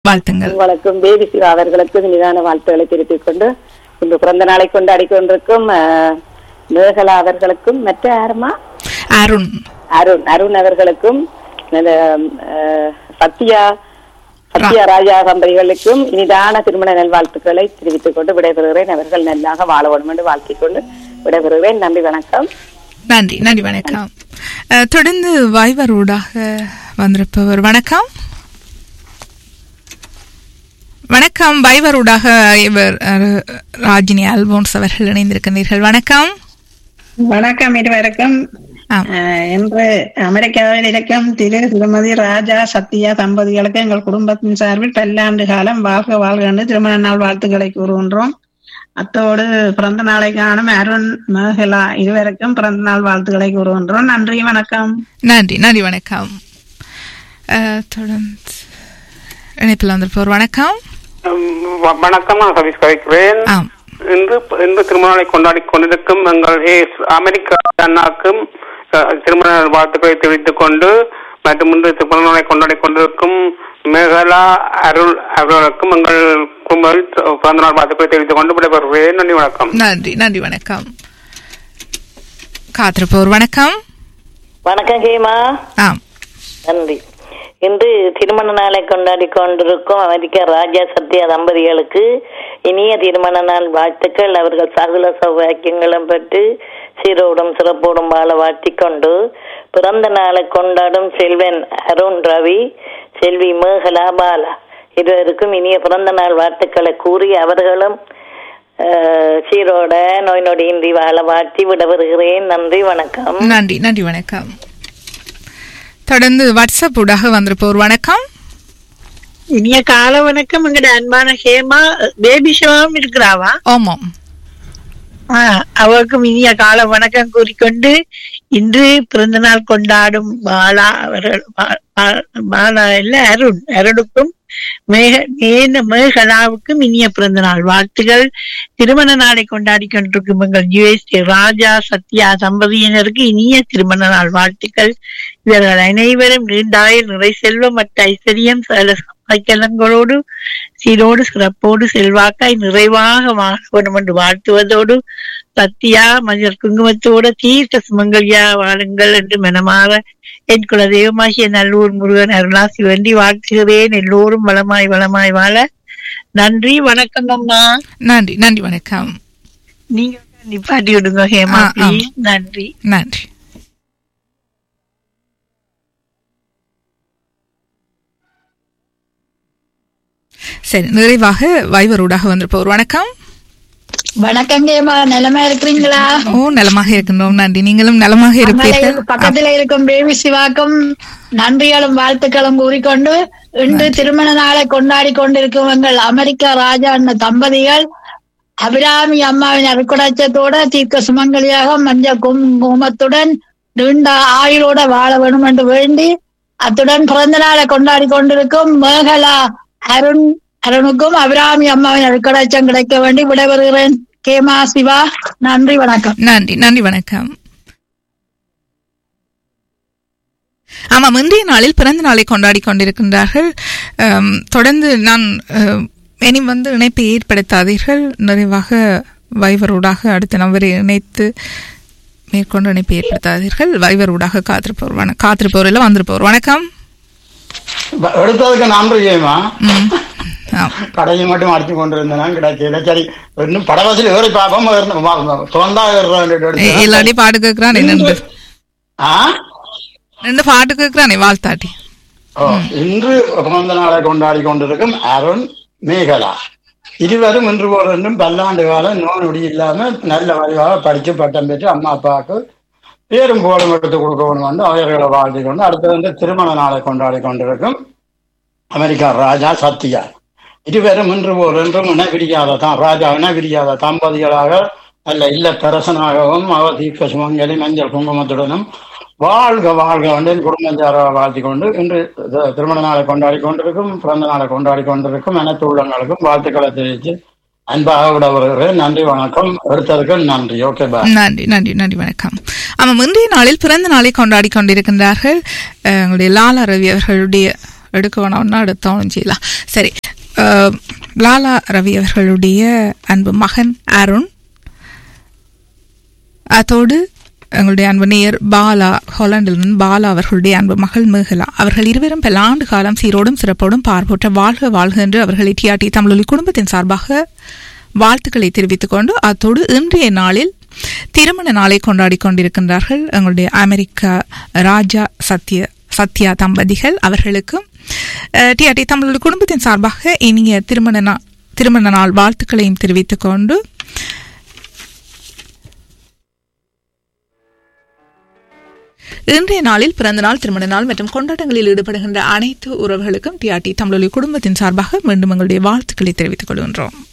வாழ்த்துங்கள் உங்களுக்கும் பேபி சிவா அவர்களுக்கும் இனிதான வாழ்த்துக்களை தெரிவித்துக் கொண்டு இன்று பிறந்த நாளை கொண்டாடி கொண்டிருக்கும் அஹ், மேகலா அவர்களுக்கும் மற்ற யாருமா அருண் அருண் அருண் அவர்களுக்கும் இந்த, அஹ், சத்யா சத்யா ராஜா தம்பதிகளுக்கும் இனிதான திருமண நல்வாழ்த்துக்களை தெரிவித்துக் கொண்டு விடைபெறுகிறேன் அவர்கள் நல்லாக வாழ வேண்டும் என்று வாழ்த்திக் கொண்டு விடைபெறுகிறேன் நன்றி வணக்கம் நன்றி நன்றி வணக்கம் அஹ், தொடர்ந்து வாய்வர் ஊடாக வந்திருப்பவர் வணக்கம் வணக்கம் வைவர் ஊடாக இவர் அஹ், ராஜினி அல்போன்ஸ் அவர்கள் இணைந்திருக்கிறீர்கள் வணக்கம் வணக்கம் இருவருக்கும் ஆம். அஹ், இன்று அமெரிக்காவில் இருக்கும் திரு திருமதி ராஜா சத்யா தம்பதிகளுக்கு எங்கள் குடும்பத்தின் சார்பில் பல்லாண்டு காலம் வாழ்க வாழ்க என்று திருமண நாள் வாழ்த்துக்களை கூறுகின்றோம் அத்தோடு பிறந்த நாளை காணும் அருண் மேகலா இருவருக்கும் பிறந்த நாள் வாழ்த்துக்களை கூறுகின்றோம் நன்றி வணக்கம் நன்றி நன்றி வணக்கம் அஹ், தொடர்ந்து இணைப்பில் வந்திருப்பவர் வணக்கம் வ- வணக்கம் நான் சதீஷ் கதைக்கிறேன் ஆம் இன்று இன்று திருமணங்களை கொண்டாடி கொண்டிருக்கும் எங்கள் ஏஸ் அமெரிக்கா அண்ணாக்கும் அஹ், திருமண வாழ்த்துக்களை தெரிவித்துக் கொண்டு மற்றும் இன்று திருமணங்களை கொண்டாடி கொண்டிருக்கும் மேகலா அருள் அவர்களுக்கும் எங்கள் கும்பல் பிறந்த நாள் வாழ்த்துக்களை தெரிவித்துக் கொண்டு விடைபெறுகிறேன் நன்றி வணக்கம் நன்றி நன்றி வணக்கம் காத்திருப்பவர் வணக்கம் வணக்கம் ஹேமா ஆம் நன்றி இன்று திருமண நாளை கொண்டாடி கொண்டிருக்கும் அமெரிக்க ராஜா சத்யா தம்பதிகளுக்கு இனிய திருமண நாள் வாழ்த்துக்கள் அவர்கள் சகல சௌபாக்கியங்களும் பெற்று சீரோடும் சிறப்போடும் வாழ வாழ்த்திக் கொண்டு பிறந்த நாளை கொண்டாடும் செல்வன் அருண் ரவி செல்வி மேகலா பாலா இருவருக்கும் இனிய பிறந்த நாள் வாழ்த்துக்களை கூறி அவர்களும் அஹ், சீரோட நோய் நொடியின்றி வாழ வாழ்த்தி விடவருகிறேன் நன்றி வணக்கம் நன்றி நன்றி வணக்கம் தொடர்ந்து வாட்ஸ்அப் ஊடாக வந்திருப்பவர் வணக்கம் இனிய கால வணக்கம் எங்கட அன்பான ஹேமா பேபி ஷோவும் இருக்கிறாவா ஆமாம் ஆஹ் அவருக்கும் இனிய கால வணக்கம் கூறிக்கொண்டு இன்று பிறந்த நாள் கொண்டாடும் பாலா அவர்கள் பா- பா- பாலா இல்ல அருண் அருணுக்கும் மேக மேன மேகலாவுக்கும் இனிய பிறந்த நாள் வாழ்த்துகள் திருமண நாளை கொண்டாடி கொண்டிருக்கும் எங்கள் யுஎஸ்ஏ ராஜா சத்யா தம்பதியினருக்கு இனிய திருமண நாள் வாழ்த்துக்கள் இவர்கள் அனைவரும் நீண்டாயில் நிறை செல்வம் மற்ற ஐஸ்வர்யம் சகல சம்பாய்க்கலங்களோடு சீரோடு சிறப்போடு செல்வாக்காய் நிறைவாக வாழ வேண்டும் என்று வாழ்த்துவதோடு சத்யா மஞ்சள் குங்குமத்தோட தீர்க்க சுமங்கலியா வாழுங்கள் என்று மனமாற என் குல தெய்வமாகிய நல்லூர் முருகன் அருளாசி வேண்டி வாழ்த்துகிறேன் எல்லோரும் வளமாய் வளமாய் வாழ நன்றி வணக்கம் அம்மா நன்றி நன்றி வணக்கம் நீங்க நிப்பாட்டி விடுங்க ஹேமா ஆ, ஆ. please. நன்றி நன்றி சரி நிறைவாக வைவர் ஊடாக வந்திருப்பவர் வணக்கம் வணக்கங்கம்மா நிலமா இருக்கிறீங்களா ஓ நலமாக இருக்கின்றோம் நன்றி நீங்களும் நலமாக இருப்பீர்கள் அங்கே பக்கத்துல இருக்கும் பேபி சிவாக்கும் நன்றிகளும் வாழ்த்துக்களும் கூறிக்கொண்டு இன்று திருமண நாளை கொண்டாடி கொண்டிருக்கும் எங்கள் அமெரிக்க ராஜா என்ற தம்பதிகள் அபிராமி அம்மாவின் அருக்குடாச்சத்தோட தீர்க்க சுமங்கலியாக மஞ்சள் குங்குமத்துடன் நீண்ட ஆயுளோட வாழ வேணும் என்று வேண்டி அத்துடன் பிறந்த நாளை கொண்டாடி கொண்டிருக்கும் மேகலா அருண் அருணுக்கும் அபிராமி அம்மாவின் அருக்கடாச்சம் கிடைக்க வேண்டி விடைபெறுகிறேன் கேமா சிவா நன்றி வணக்கம் நன்றி நன்றி வணக்கம் ஆமாம் இன்றைய நாளில் பிறந்த நாளை கொண்டாடி கொண்டிருக்கின்றார்கள் அம், தொடர்ந்து நான் அம், இனி வந்து இணைப்பை ஏற்படுத்தாதீர்கள் நிறைவாக வைவரூடாக அடுத்த நபரை இணைத்து மேற்கொண்டு இணைப்பை ஏற்படுத்தாதீர்கள் வைவரூடாக காத்திருப்பவர் வண காத்திருப்பவர் இல்லை வந்திருப்பவர் வணக்கம் ப- எடுத்ததுக்கு நன்றி ஜெயமா ம். ஆம். கடையை மட்டும் அடிச்சு கொண்டு இருந்தேன் கிடைக்கல சரி இன்னும் படவசில் ஏறி பார்ப்போம் ஏறின- வா- வா- சொந்தா ஏறுறான்னு எ- எடுத்தேன். எல்லாரையும் பாட்டு கேட்கிறானே நின்று ஆ? நின்று பாட்டு கேட்கிறானே வாழ்த்தாட்டி ஓ, இன்று பிறந்த நாளை கொண்டாடி கொண்டிருக்கும் அருண் மேகலா இருவரும் இன்று போல் என்றும் பல்லாண்டு காலம் நோய் நொடி இல்லாம நல்ல வழியாக படிச்சு பட்டம் பெற்று அம்மா அப்பாவுக்கு பேரும் போலும் எடுத்து கொடுக்கணும் வந்து அவர்களை வாழ்த்தி கொண்டு அடுத்து வந்து திருமண நாளை கொண்டாடி கொண்டிருக்கும் அமெரிக்கா ராஜா சத்யா இருவரும் இன்று போல் என்றும் இணை பிரியாத தான் ராஜா இணை பிரியாத தம்பதிகளாக அல்ல இல்ல பெரசனாகவும் அவர் தீர்க்க சுமங்கலி மஞ்சள் குங்குமத்துடனும் வாழ்க வாழ்க வந்து குடும்பஞ்சார வாழ்த்தி கொண்டு இன்று த- திருமண நாளை கொண்டாடி கொண்டிருக்கும் பிறந்த நாளை கொண்டாடி கொண்டிருக்கும் அனைத்து உள்ளங்களுக்கும் வாழ்த்துக்களை தெரிவித்து அன்பாக விட வருகிறேன் நன்றி வணக்கம் எடுத்ததுக்கு நன்றி ஓகே பாய் நன்றி நன்றி நன்றி வணக்கம் ஆமாம் இன்றைய நாளில் பிறந்த நாளை கொண்டாடி கொண்டிருக்கின்றார்கள் அஹ், எங்களுடைய லாலா ரவி அவர்களுடைய எடுக்க வேணாம்னா எடுத்தோம் செய்யலாம் சரி அஹ், லாலா ரவி அவர்களுடைய அன்பு மகன் அருண் அதோடு எங்களுடைய அன்பு நேயர் பாலா ஹாலண்டிலிருந்து பாலா அவர்களுடைய அன்பு மகள் மேகலா அவர்கள் இருவரும் பல ஆண்டு காலம் சீரோடும் சிறப்போடும் பார்ப்போற்ற வாழ்க வாழ்க என்று அவர்களை டிஆர்டி தமிழொலி குடும்பத்தின் சார்பாக வாழ்த்துக்களை தெரிவித்துக் கொண்டு அத்தோடு இன்றைய நாளில் திருமண நாளை கொண்டாடி கொண்டிருக்கின்றார்கள் எங்களுடைய அமெரிக்கா ராஜா சத்ய சத்யா தம்பதிகள் அவர்களுக்கும் டிஆர்டி தமிழொலி குடும்பத்தின் சார்பாக இனிய திருமண நா- திருமண நாள் வாழ்த்துக்களையும் தெரிவித்துக் கொண்டு இன்றைய நாளில் பிறந்த நாள் திருமண நாள் மற்றும் கொண்டாட்டங்களில் ஈடுபடுகின்ற அனைத்து உறவுகளுக்கும் டிஆர்டி தமிழொலி குடும்பத்தின் சார்பாக மீண்டும் எங்களுடைய வாழ்த்துக்களை தெரிவித்துக் கொள்கின்றோம்